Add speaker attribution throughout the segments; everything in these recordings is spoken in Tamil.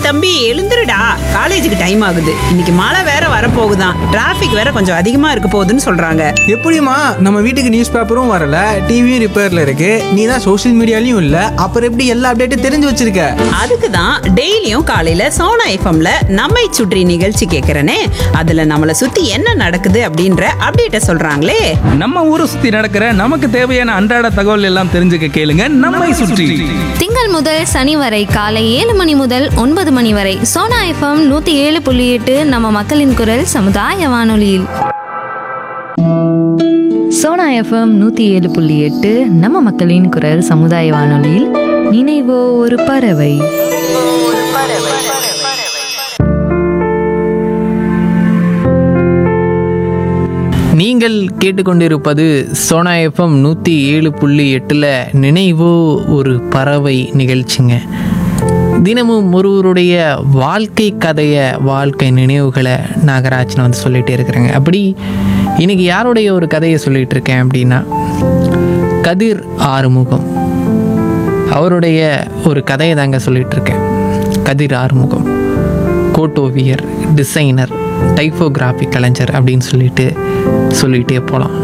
Speaker 1: தம்பி எழுந்துருடா காலேஜுக்கு டைம் ஆகுது இன்னைக்கு மழை வேற வரப்போகுதாம் டிராஃபிக் வேற கொஞ்சம் அதிகமா இருக்க போகுதுன்னு சொல்றாங்க
Speaker 2: எப்படிம்மா நம்ம வீட்டுக்கு நியூஸ் பேப்பரும் வரல டிவியும் ரிப்பேர்ல இருக்கு நீ தான் சோஷியல் மீடியாலையும் இல்ல அப்புறம் எப்படி எல்லா அப்டேட்டும் தெரிஞ்சு வச்சிருக்க
Speaker 1: அதுக்கு தான் டெய்லியும் காலையில சோனா எஃப்எம்ல நம்மை சுற்றி நிகழ்ச்சி கேட்கறனே அதுல நம்மளை சுத்தி என்ன நடக்குது அப்படின்ற அப்டேட்ட சொல்றாங்களே
Speaker 3: நம்ம ஊரை சுத்தி நடக்கிற நமக்கு தேவையான அன்றாட தகவல் எல்லாம் தெரிஞ்சுக்க கேளுங்க நம்மை சுற்றி
Speaker 4: திங்கள் முதல் சனி வரை காலை ஏழு மணி முதல் ஒன்பது மணி வரை சோனா எஃப்எம் நூத்தி ஏழு புள்ளி எட்டு நம்ம மக்களின் குரல் சமுதாய வானொலியில்
Speaker 5: சோனா எஃப்எம் நூற்றி ஏழு புள்ளி எட்டு நம்ம மக்களின் குரல் சமுதாய வானொலியில் நினைவோ ஒரு பறவை
Speaker 6: நீங்கள் கேட்டுக்கொண்டிருப்பது சோனா எஃப்எம் நூற்றி ஏழு புள்ளி எட்டில் நினைவோ ஒரு பறவை நிகழ்ச்சிங்க தினமும் ஒருவருடைய வாழ்க்கை கதையை வாழ்க்கை நினைவுகளை நாகராஜன் வந்து சொல்லிகிட்டே இருக்கிறேங்க அப்படி இன்னைக்கு யாருடைய ஒரு கதையை சொல்லிகிட்டு இருக்கேன் அப்படின்னா கதிர் ஆறுமுகம் அவருடைய ஒரு கதையை தாங்க சொல்லிகிட்டு இருக்கேன் கதிர் ஆறுமுகம் கோட்டோவியர் டிசைனர் டைப்போகிராஃபி கலைஞர் அப்படின்னு சொல்லிட்டு சொல்லிகிட்டே போகலாம்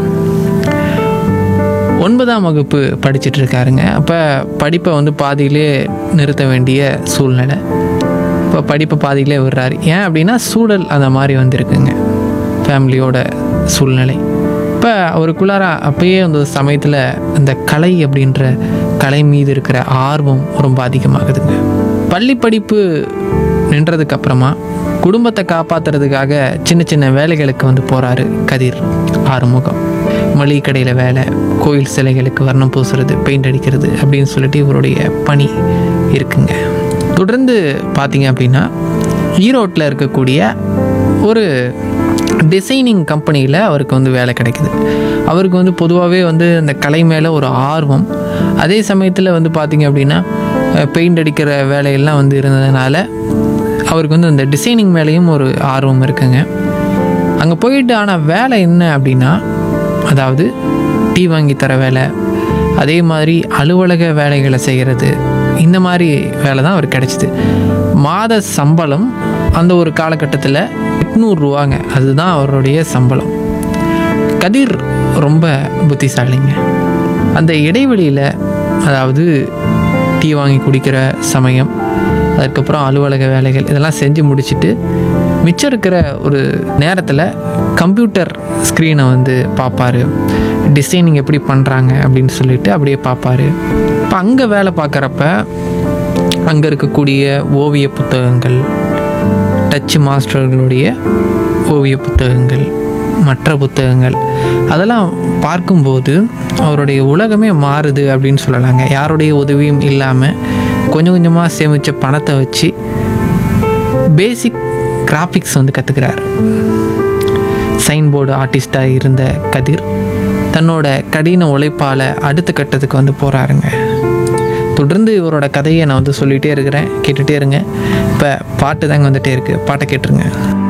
Speaker 6: ஒன்பதாம் வகுப்பு படிச்சுட்டு இருக்காருங்க அப்போ படிப்பை வந்து பாதியிலே நிறுத்த வேண்டிய சூழ்நிலை இப்போ படிப்பை பாதியிலே விடுறாரு ஏன் அப்படின்னா சூழல் அந்த மாதிரி வந்திருக்குங்க ஃபேமிலியோட சூழ்நிலை இப்போ அவருக்குள்ளார அப்பயே அந்த சமயத்தில் அந்த கலை அப்படின்ற கலை மீது இருக்கிற ஆர்வம் ரொம்ப அதிகமாகுதுங்க பள்ளி படிப்பு நின்றதுக்கு அப்புறமா குடும்பத்தை காப்பாற்றுறதுக்காக சின்ன சின்ன வேலைகளுக்கு வந்து போகிறாரு கதிர் ஆறுமுகம் மளிகை கடையில் வேலை கோயில் சிலைகளுக்கு வர்ணம் பூசுறது பெயிண்ட் அடிக்கிறது அப்படின்னு சொல்லிட்டு இவருடைய பணி இருக்குங்க தொடர்ந்து பார்த்தீங்க அப்படின்னா ஈரோட்டில் இருக்கக்கூடிய ஒரு டிசைனிங் கம்பெனியில் அவருக்கு வந்து வேலை கிடைக்குது அவருக்கு வந்து பொதுவாகவே வந்து அந்த கலை மேலே ஒரு ஆர்வம் அதே சமயத்தில் வந்து பார்த்திங்க அப்படின்னா பெயிண்ட் அடிக்கிற வேலையெல்லாம் வந்து இருந்ததுனால அவருக்கு வந்து அந்த டிசைனிங் மேலேயும் ஒரு ஆர்வம் இருக்குங்க அங்கே போயிட்டு ஆனால் வேலை என்ன அப்படின்னா அதாவது டீ வாங்கி தர வேலை அதே மாதிரி அலுவலக வேலைகளை செய்கிறது இந்த மாதிரி வேலை தான் அவருக்கு கிடைச்சிது மாத சம்பளம் அந்த ஒரு காலகட்டத்தில் எட்நூறுரூவாங்க அதுதான் அவருடைய சம்பளம் கதிர் ரொம்ப புத்திசாலிங்க அந்த இடைவெளியில் அதாவது டீ வாங்கி குடிக்கிற சமயம் அதுக்கப்புறம் அலுவலக வேலைகள் இதெல்லாம் செஞ்சு முடிச்சுட்டு மிச்சம் இருக்கிற ஒரு நேரத்தில் கம்ப்யூட்டர் ஸ்க்ரீனை வந்து பார்ப்பாரு டிசைனிங் எப்படி பண்ணுறாங்க அப்படின்னு சொல்லிட்டு அப்படியே பார்ப்பாரு இப்போ அங்கே வேலை பார்க்குறப்ப அங்கே இருக்கக்கூடிய ஓவிய புத்தகங்கள் டச் மாஸ்டர்களுடைய ஓவிய புத்தகங்கள் மற்ற புத்தகங்கள் அதெல்லாம் பார்க்கும்போது அவருடைய உலகமே மாறுது அப்படின்னு சொல்லலாங்க யாருடைய உதவியும் இல்லாமல் கொஞ்சம் கொஞ்சமாக சேமித்த பணத்தை வச்சு பேசிக் கிராஃபிக்ஸ் வந்து கற்றுக்கிறார் சைன் போர்டு ஆர்டிஸ்டாக இருந்த கதிர் தன்னோட கடின உழைப்பால் அடுத்த கட்டத்துக்கு வந்து போகிறாருங்க தொடர்ந்து இவரோட கதையை நான் வந்து சொல்லிகிட்டே இருக்கிறேன் கேட்டுகிட்டே இருங்க இப்போ பாட்டு தாங்க வந்துகிட்டே இருக்குது பாட்டை கேட்டுருங்க